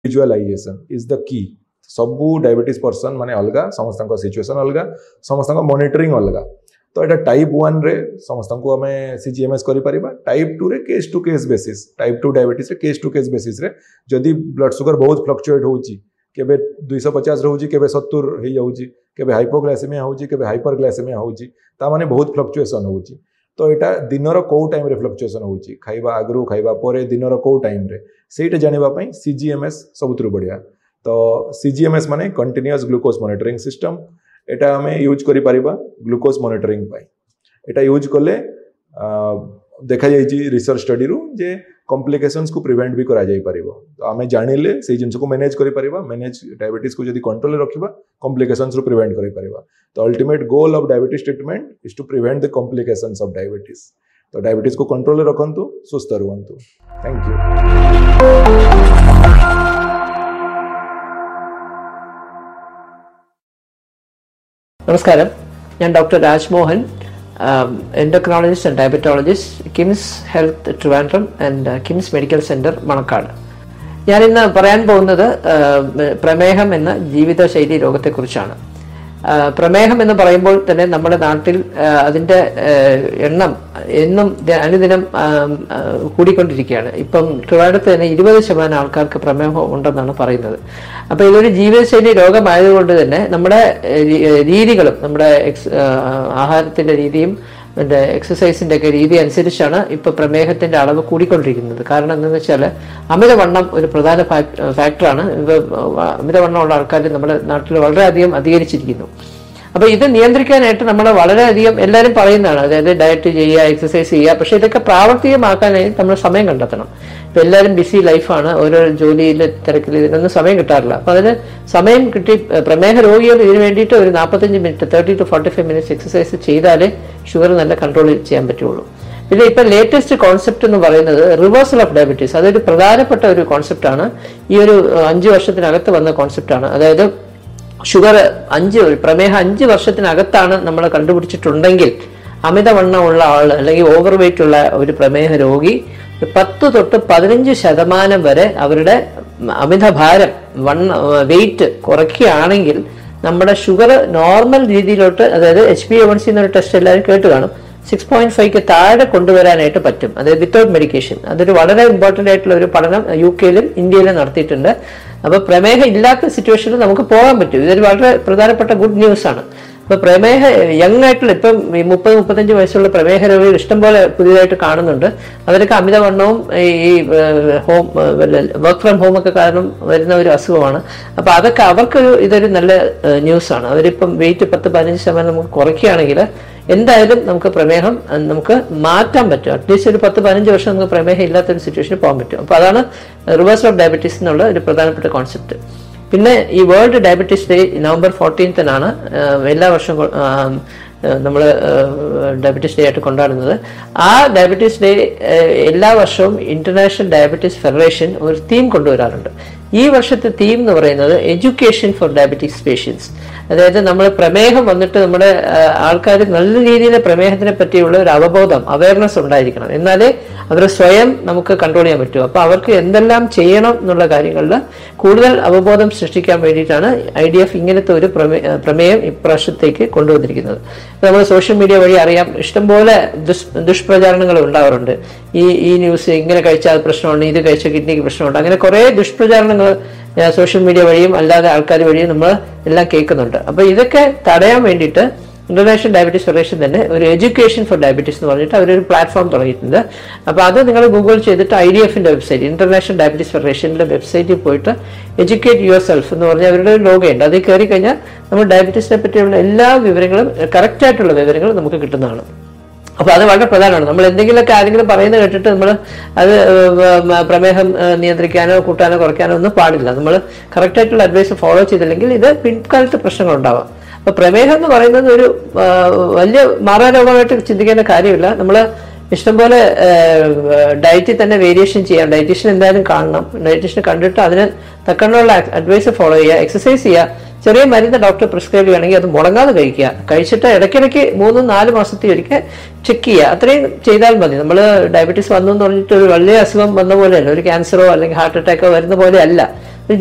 visualisation is the କି ସବୁ diabetes person ମାନେ ଅଲଗା ସମସ୍ତଙ୍କ ସିଚୁଏସନ୍ ଅଲଗା ସମସ୍ତଙ୍କ ମନିଟରିଂ ଅଲଗା ତ ଏଇଟା ଟାଇପ୍ ୱାନ୍ରେ ସମସ୍ତଙ୍କୁ ଆମେ ସି ଜି ଏମ୍ ଏସ୍ କରିପାରିବା ଟାଇପ୍ ଟୁରେ case to case basis type two ଡାଇବେଟିସ୍ରେ କେସ୍ ଟୁ କେସ୍ ବେସିସ୍ରେ ଯଦି ବ୍ଲଡ୍ ସୁଗର ବହୁତ ଫ୍ଲକ୍ଚୁଏଟ୍ ହେଉଛି କେବେ ଦୁଇଶହ ପଚାଶ ରହୁଛି କେବେ ସତୁର ହେଇଯାଉଛି କେବେ ହାଇପୋଗ୍ଲାଇସେମିଆ ହେଉଛି କେବେ ହାଇପର ଗ୍ଲାଇସେମିଆ ହେଉଛି ତାମାନେ ବହୁତ ଫ୍ଲକ୍ଚୁଏସନ୍ ହେଉଛି ତ ଏଇଟା ଦିନର କେଉଁ ଟାଇମ୍ରେ ଫ୍ଲକ୍ଚୁଏସନ୍ ହେଉଛି ଖାଇବା ଆଗରୁ ଖାଇବା ପରେ ଦିନର କେଉଁ ଟାଇମ୍ରେ ସେଇଟା ଜାଣିବା ପାଇଁ ସି ଜି ଏମ୍ ଏସ୍ ସବୁଥିରୁ ବଢ଼ିଆ ତ ସି ଜି ଏମ୍ ଏସ୍ ମାନେ କଣ୍ଟିନ୍ୟୁଅସ୍ ଗ୍ଲୁକୋଜ୍ ମନିଟରିଂ ସିଷ୍ଟମ୍ এটা আমি ইউজ କରିପାରିବା ଗ୍ଲୁକୋଜ୍ ମନିଟରିଂ ପାଇଁ ଏଇଟା ୟୁଜ୍ କଲେ ଦେଖାଯାଇଛି ରିସର୍ଚ୍ଚ ଷ୍ଟଡିରୁ ଯେ କମ୍ପ୍ଲିକେସନ୍ସକୁ ପ୍ରିଭେଣ୍ଟ ବି କରାଯାଇପାରିବ ତ ଆମେ ଜାଣିଲେ ସେଇ ଜିନିଷକୁ ମ୍ୟାନେଜ୍ କରିପାରିବା ମ୍ୟାନେଜ୍ ଡାଇବେଟିସ୍କୁ ଯଦି କଣ୍ଟ୍ରୋଲରେ ରଖିବା କମ୍ପ୍ଲିକେସନ୍ସରୁ ପ୍ରିଭେଣ୍ଟ କରିପାରିବା ତ ultimate goal of diabetes treatment is to prevent the complications of diabetes ତ ଡାଇବେଟିସ୍କୁ କଣ୍ଟ୍ରୋଲରେ ରଖନ୍ତୁ ସୁସ୍ଥ ରୁହନ୍ତୁ ଥ୍ୟାଙ୍କ ୟୁ നമസ്കാരം ഞാൻ doctor Rajmohan endocrinologist and diabetologist KIMS health Trivandrum and KIMS medical centre Manacaud ഞാനിന്ന് പറയാൻ പോകുന്നത് പ്രമേഹം എന്ന ജീവിതശൈലി രോഗത്തെക്കുറിച്ചാണ് പ്രമേഹം എന്ന് പറയുമ്പോൾ തന്നെ നമ്മുടെ നാട്ടിൽ അതിൻ്റെ എണ്ണം എന്നും അനുദിനം കൂടിക്കൊണ്ടിരിക്കുകയാണ് ഇപ്പം ട്രിവാൻഡ്രത്ത് തന്നെ ഇരുപത് ശതമാനം ആൾക്കാർക്ക് പ്രമേഹം ഉണ്ടെന്നാണ് പറയുന്നത് അപ്പോൾ ഇതൊരു ജീവിതശൈലി രോഗമായതുകൊണ്ട് തന്നെ നമ്മുടെ രീതികളും നമ്മുടെ എക്സ് ആഹാരത്തിൻ്റെ രീതിയും മറ്റേ എക്സസൈസിൻ്റെ ഒക്കെ രീതി അനുസരിച്ചാണ് ഇപ്പോൾ പ്രമേഹത്തിൻ്റെ അളവ് കൂടിക്കൊണ്ടിരിക്കുന്നത് കാരണം എന്താണെന്ന് വെച്ചാൽ അമിതവണ്ണം ഒരു പ്രധാന ഫാക്ടറാണ് അമിതവണ്ണമുള്ള ആൾക്കാർ നമ്മുടെ നാട്ടിൽ വളരെയധികം അധികരിച്ചിരിക്കുന്നു അപ്പോൾ ഇത് നിയന്ത്രിക്കാനായിട്ട് നമ്മൾ വളരെയധികം എല്ലാവരും പറയുന്നതാണ് അതായത് ഡയറ്റ് ചെയ്യുക എക്സസൈസ് ചെയ്യുക പക്ഷേ ഇതൊക്കെ പ്രാവർത്തികമാക്കാനായി നമ്മൾ സമയം കണ്ടെത്തണം ഇപ്പം എല്ലാവരും ബിസി ലൈഫാണ് ഓരോ ജോലിയിൽ തിരക്കിൽ ഇതിനൊന്നും സമയം കിട്ടാറില്ല അപ്പോൾ അതിന് സമയം കിട്ടി പ്രമേഹ രോഗികൾ ഇതിന് വേണ്ടിയിട്ട് ഒരു നാൽപ്പത്തഞ്ച് minute thirty to forty five minutes exercise ചെയ്താലേ ഷുഗർ നല്ല കൺട്രോൾ ചെയ്യാൻ പറ്റുള്ളൂ പിന്നെ ഇപ്പം ലേറ്റസ്റ്റ് കോൺസെപ്റ്റ് എന്ന് പറയുന്നത് റിവേഴ്സൽ ഓഫ് ഡയബറ്റീസ് അതൊരു പ്രധാനപ്പെട്ട ഒരു കോൺസെപ്റ്റാണ് ഈ ഒരു അഞ്ച് വർഷത്തിനകത്ത് വന്ന കോൺസെപ്റ്റാണ് അതായത് ഷുഗർ അഞ്ച് പ്രമേഹം അഞ്ച് വർഷത്തിനകത്താണ് നമ്മൾ കണ്ടുപിടിച്ചിട്ടുണ്ടെങ്കിൽ അമിതവണ്ണമുള്ള ആൾ അല്ലെങ്കിൽ ഓവർ വെയിറ്റ് ഉള്ള ഒരു പ്രമേഹ രോഗി പത്ത് തൊട്ട് പതിനഞ്ച് ശതമാനം വരെ അവരുടെ അമിതഭാരം വണ്ണ വെയിറ്റ് കുറയ്ക്കുകയാണെങ്കിൽ നമ്മുടെ ഷുഗർ നോർമൽ രീതിയിലോട്ട് അതായത് എച്ച് പി എവൺ സി എന്നൊരു ടെസ്റ്റ് എല്ലാവരും കേട്ട് കാണും സിക്സ് പോയിന്റ് ഫൈവ്ക്ക് താഴെ കൊണ്ടുവരാനായിട്ട് പറ്റും അതായത് വിത്തൗട്ട് മെഡിക്കേഷൻ അതൊരു വളരെ ഇമ്പോർട്ടൻ്റ് ആയിട്ടുള്ള ഒരു പഠനം യു കെയിലും ഇന്ത്യയിലും നടത്തിയിട്ടുണ്ട് അപ്പോൾ പ്രമേഹം ഇല്ലാത്ത സിറ്റുവേഷനിൽ നമുക്ക് പോകാൻ പറ്റും ഇതൊരു വളരെ പ്രധാനപ്പെട്ട ഗുഡ് ന്യൂസ് ആണ് അപ്പോൾ പ്രമേഹ യങ് ആയിട്ടുള്ള ഇപ്പം ഈ മുപ്പത് മുപ്പത്തഞ്ച് വയസ്സുള്ള പ്രമേഹ രോഗികൾ ഇഷ്ടംപോലെ പുതിയതായിട്ട് കാണുന്നുണ്ട് അവരൊക്കെ അമിതവണ്ണവും ഈ ഹോം വർക്ക് ഫ്രം ഹോം ഒക്കെ കാരണം വരുന്ന ഒരു അസുഖമാണ് അപ്പോൾ അതൊക്കെ അവർക്കൊരു ഇതൊരു നല്ല ന്യൂസാണ് അവരിപ്പം വെയിറ്റ് പത്ത് പതിനഞ്ച് ശതമാനം നമുക്ക് കുറയ്ക്കുകയാണെങ്കിൽ എന്തായാലും നമുക്ക് പ്രമേഹം നമുക്ക് മാറ്റാൻ പറ്റും അറ്റ്ലീസ്റ്റ് ഒരു പത്ത് പതിനഞ്ച് വർഷം നമുക്ക് പ്രമേഹം ഇല്ലാത്തൊരു സിറ്റുവേഷനിൽ പോകാൻ പറ്റും അപ്പോൾ അതാണ് റിവേഴ്സൽ ഓഫ് ഡയബറ്റീസ് എന്നുള്ള ഒരു പ്രധാനപ്പെട്ട കോൺസെപ്റ്റ് പിന്നെ ഈ വേൾഡ് ഡയബറ്റീസ് ഡേ നവംബർ ഫോർട്ടീൻത്തിനാണ് എല്ലാ വർഷവും നമ്മൾ ഡയബറ്റീസ് ഡേ ആയിട്ട് കൊണ്ടാടുന്നത് ആ ഡയബറ്റീസ് ഡേ എല്ലാ വർഷവും ഇന്റർനാഷണൽ ഡയബറ്റീസ് ഫെഡറേഷൻ ഒരു തീം കൊണ്ടുവരാറുണ്ട് ഈ വർഷത്തെ തീം എന്ന് പറയുന്നത് എഡ്യൂക്കേഷൻ ഫോർ ഡയബറ്റിക്സ് പേഷ്യൻസ് അതായത് നമ്മൾ പ്രമേഹം വന്നിട്ട് നമ്മുടെ ആൾക്കാർ നല്ല രീതിയിൽ പ്രമേഹത്തിനെ പറ്റിയുള്ള ഒരു അവബോധം അവയർനെസ് ഉണ്ടായിരിക്കണം എന്നാലേ അവർ സ്വയം നമുക്ക് കൺട്രോൾ ചെയ്യാൻ പറ്റൂ അപ്പോൾ അവർക്ക് എന്തെല്ലാം ചെയ്യണം എന്നുള്ള കാര്യങ്ങളിൽ കൂടുതൽ അവബോധം സൃഷ്ടിക്കാൻ വേണ്ടിയിട്ടാണ് ഐ ഡി എഫ് ഇങ്ങനത്തെ ഒരു പ്രമേയം ഇപ്രാവശ്യത്തേക്ക് കൊണ്ടുവന്നിരിക്കുന്നത് നമ്മൾ സോഷ്യൽ മീഡിയ വഴി അറിയാം ഇഷ്ടംപോലെ ദുഷ് ദുഷ്പ്രചാരണങ്ങൾ ഉണ്ടാവാറുണ്ട് ഈ ഈ ന്യൂസ് ഇങ്ങനെ കഴിച്ചാൽ പ്രശ്നമുണ്ട് ഇത് കഴിച്ചാൽ കിഡ്നിക്ക് പ്രശ്നമുണ്ട് അങ്ങനെ കുറേ ദുഷ്പ്രചാരണങ്ങൾ സോഷ്യൽ മീഡിയ വഴിയും അല്ലാതെ ആൾക്കാർ വഴിയും നമ്മൾ എല്ലാം കേൾക്കുന്നുണ്ട് അപ്പോൾ ഇതൊക്കെ തടയാൻ വേണ്ടിയിട്ട് ഇന്റർനാഷണൽ ഡയബറ്റീസ് ഫെഡറേഷൻ തന്നെ ഒരു എഡ്യൂക്കേഷൻ ഫോർ ഡയബറ്റീസ് എന്ന് പറഞ്ഞിട്ട് അവരൊരു പ്ലാറ്റ്ഫോം തുടങ്ങിയിട്ടുണ്ട് അപ്പോൾ അത് നിങ്ങൾ ഗൂഗിൾ ചെയ്തിട്ട് ഐ ഡി എഫിൻ്റെ വെബ്സൈറ്റ് ഇന്റർനാഷണൽ ഡയബറ്റീസ് ഫെഡറേഷൻ്റെ വെബ്സൈറ്റിൽ പോയിട്ട് എഡ്യൂക്കേറ്റ് യുവർ സെൽഫ് എന്ന് പറഞ്ഞ അവരുടെ ഒരു ലോഗയുണ്ട് അതിൽ കയറി കഴിഞ്ഞാൽ നമ്മൾ ഡയബറ്റീസിനെ പറ്റിയുള്ള എല്ലാ വിവരങ്ങളും കറക്റ്റായിട്ടുള്ള വിവരങ്ങൾ നമുക്ക് കിട്ടുന്നതാണ് അപ്പോൾ അത് വളരെ പ്രധാനമാണ് നമ്മൾ എന്തെങ്കിലുമൊക്കെ ആരെങ്കിലും പറയുന്നത് കേട്ടിട്ട് നമ്മൾ അത് പ്രമേഹം നിയന്ത്രിക്കാനോ കൂട്ടാനോ കുറയ്ക്കാനോ ഒന്നും പാടില്ല നമ്മൾ കറക്റ്റായിട്ടുള്ള അഡ്വൈസ് ഫോളോ ചെയ്തില്ലെങ്കിൽ ഇത് പിൻകാലത്ത് പ്രശ്നങ്ങൾ ഉണ്ടാവാം അപ്പോൾ പ്രമേഹം എന്ന് പറയുന്നത് ഒരു വലിയ മാറാരോഗമായിട്ട് ചിന്തിക്കേണ്ട കാര്യമില്ല നമ്മൾ ഇഷ്ടംപോലെ ഡയറ്റിൽ തന്നെ വേരിയേഷൻ ചെയ്യാം ഡയറ്റീഷ്യൻ എന്തായാലും കാണണം ഡയറ്റീഷ്യനെ കണ്ടിട്ട് അതിന് തക്കണ്ണുള്ള അഡ്വൈസ് ഫോളോ ചെയ്യുക എക്സസൈസ് ചെയ്യുക ചെറിയ മരുന്ന് ഡോക്ടർ പ്രിസ്ക്രൈബ് ചെയ്യുകയാണെങ്കിൽ അത് മുടങ്ങാതെ കഴിക്കുക കഴിച്ചിട്ട് ഇടയ്ക്കിടയ്ക്ക് മൂന്നും നാല് മാസത്തിൽ ഒരിക്കൽ ചെക്ക് ചെയ്യുക അത്രയും ചെയ്താൽ മതി നമ്മൾ ഡയബറ്റീസ് വന്നു എന്ന് പറഞ്ഞിട്ട് ഒരു വലിയ അസുഖം വന്ന പോലെയല്ല ഒരു ക്യാൻസറോ അല്ലെങ്കിൽ ഹാർട്ട് അറ്റാക്കോ വരുന്ന പോലെ അല്ല